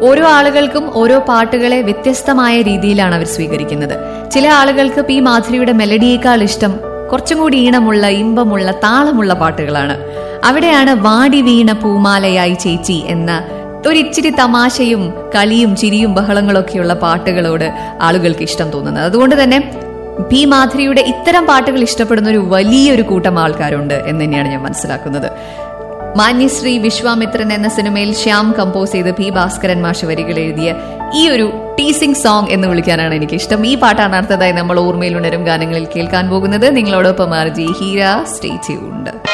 ഓരോ ആളുകൾക്കും ഓരോ പാട്ടുകളെ വ്യത്യസ്തമായ രീതിയിലാണ് അവർ സ്വീകരിക്കുന്നത് ചില ആളുകൾക്ക് പി മാധുരിയുടെ മെലഡിയേക്കാൾ ഇഷ്ടം കുറച്ചും കൂടി ഈണമുള്ള ഇമ്പമുള്ള താളമുള്ള പാട്ടുകളാണ് അവിടെയാണ് വാടി വീണ പൂമാലയായി ചേച്ചി എന്ന ഒരിച്ചിരി തമാശയും കളിയും ചിരിയും ബഹളങ്ങളൊക്കെയുള്ള പാട്ടുകളോട് ആളുകൾക്ക് ഇഷ്ടം തോന്നുന്നത് അതുകൊണ്ട് തന്നെ പി മാധുരിയുടെ ഇത്തരം പാട്ടുകൾ ഇഷ്ടപ്പെടുന്ന ഒരു വലിയൊരു കൂട്ടം ആൾക്കാരുണ്ട് എന്ന് തന്നെയാണ് ഞാൻ മനസ്സിലാക്കുന്നത് മാന്യശ്രീ വിശ്വാമിത്രൻ എന്ന സിനിമയിൽ ശ്യാം കമ്പോസ് ചെയ്ത് പി ഭാസ്കരൻ മാഷ് വരികൾ എഴുതിയ ഈ ഒരു ടീസിംഗ് സോങ് എന്ന് വിളിക്കാനാണ് എനിക്ക് ഇഷ്ടം ഈ പാട്ടാണ് അടുത്തതായി നമ്മൾ ഓർമ്മയിൽ ഉണരും ഗാനങ്ങളിൽ കേൾക്കാൻ പോകുന്നത് നിങ്ങളോടൊപ്പം ആർജി ഹീര സ്റ്റേ ട്യൂൺഡ്